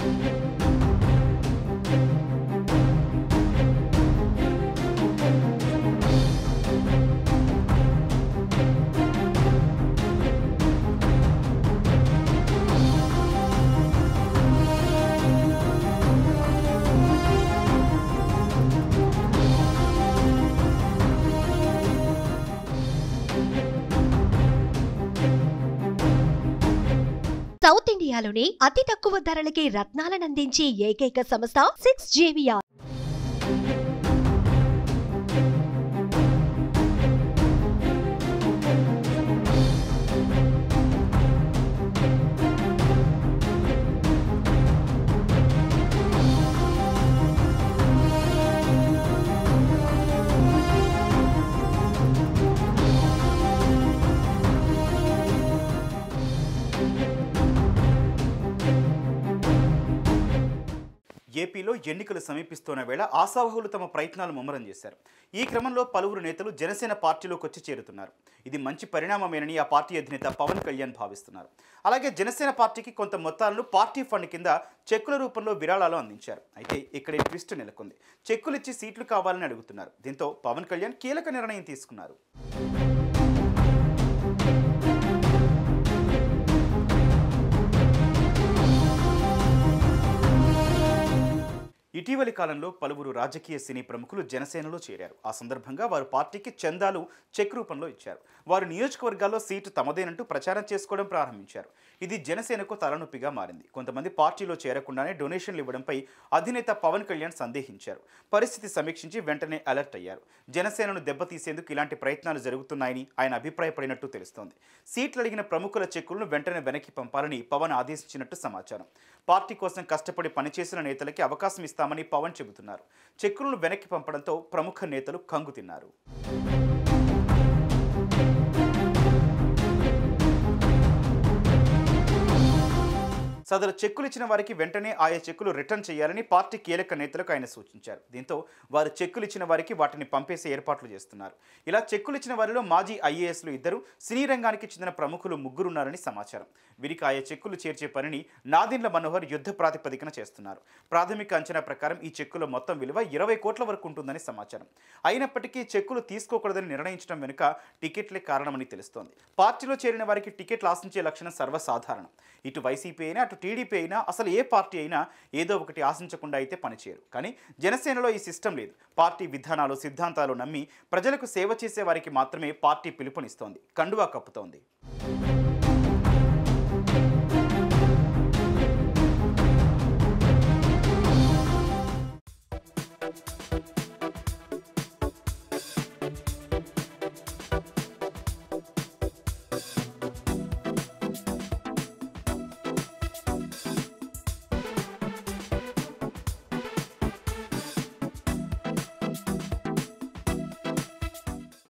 south ఇండియాలోని అతి తక్కువ ధరలకి రత్నాలనందించే ఏకైక సంస్థ సిక్స్ జేవిఆర్ ఏపీలో ఎన్నికలు సమీపిస్తున్న వేళ ఆశావహులు తమ ప్రయత్నాలు ముమ్మరం చేశారు ఈ క్రమంలో పలువురు నేతలు జనసేన పార్టీలోకి వచ్చి చేరుతున్నారు ఇది మంచి పరిణామమేనని ఆ పార్టీ అధినేత పవన్ కళ్యాణ్ భావిస్తున్నారు అలాగే జనసేన పార్టీకి కొంత మొత్తాలను పార్టీ ఫండ్ కింద చెక్కుల రూపంలో విరాళాలు అందించారు అయితే ఇక్కడ ఈ ట్విస్ట్ నెలకొంది చెక్కులు ఇచ్చి సీట్లు కావాలని అడుగుతున్నారు దీంతో పవన్ కళ్యాణ్ కీలక నిర్ణయం తీసుకున్నారు ఇటీవలి కాలంలో పలువురు రాజకీయ సినీ ప్రముఖులు జనసేనలో చేరారు ఆ సందర్భంగా వారు పార్టీకి చందాలు చెక్ రూపంలో ఇచ్చారు వారు నియోజకవర్గాల్లో సీటు తమదేనంటూ ప్రచారం చేసుకోవడం ప్రారంభించారు ఇది జనసేనకు తలనొప్పిగా మారింది కొంతమంది పార్టీలో చేరకుండానే డొనేషన్లు ఇవ్వడంపై అధినేత పవన్ కళ్యాణ్ సందేహించారు పరిస్థితి సమీక్షించి వెంటనే అలర్ట్ అయ్యారు జనసేనను దెబ్బతీసేందుకు ఇలాంటి ప్రయత్నాలు జరుగుతున్నాయని ఆయన అభిప్రాయపడినట్టు తెలుస్తోంది సీట్లు అడిగిన ప్రముఖుల చెక్కులను వెంటనే వెనక్కి పంపాలని పవన్ ఆదేశించినట్టు సమాచారం పార్టీ కోసం కష్టపడి పనిచేసిన నేతలకి అవకాశం ఇస్తామని పవన్ చెబుతున్నారు చెక్కులను వెనక్కి పంపడంతో ప్రముఖ నేతలు కంగు తిన్నారు సదరు చెక్కులు ఇచ్చిన వారికి వెంటనే ఆయా చెక్కులు రిటర్న్ చేయాలని పార్టీ కీలక నేతలకు ఆయన సూచించారు దీంతో వారు చెక్కులు ఇచ్చిన వారికి వాటిని పంపేసే ఏర్పాట్లు చేస్తున్నారు ఇలా చెక్కులు ఇచ్చిన వారిలో మాజీ ఐఏఎస్లు ఇద్దరు సినీ రంగానికి చెందిన ప్రముఖులు ముగ్గురున్నారని సమాచారం వీరికి ఆయా చెక్కులు చేర్చే పనిని నాదిండ్ల మనోహర్ యుద్ధ ప్రాతిపదికన చేస్తున్నారు ప్రాథమిక అంచనా ప్రకారం ఈ చెక్కుల మొత్తం విలువ ఇరవై కోట్ల వరకు ఉంటుందని సమాచారం అయినప్పటికీ చెక్కులు తీసుకోకూడదని నిర్ణయించడం వెనుక టికెట్లే కారణమని తెలుస్తోంది పార్టీలో చేరిన వారికి టికెట్లు ఆశించే లక్షణం సర్వసాధారణం ఇటు వైసీపీ అయినా అటు టీడీపీ అయినా అసలు ఏ పార్టీ అయినా ఏదో ఒకటి ఆశించకుండా అయితే పనిచేయరు కానీ జనసేనలో ఈ సిస్టమ్ లేదు పార్టీ విధానాలు సిద్ధాంతాలు నమ్మి ప్రజలకు సేవ చేసే వారికి మాత్రమే పార్టీ పిలుపునిస్తోంది కండువా కప్పుతోంది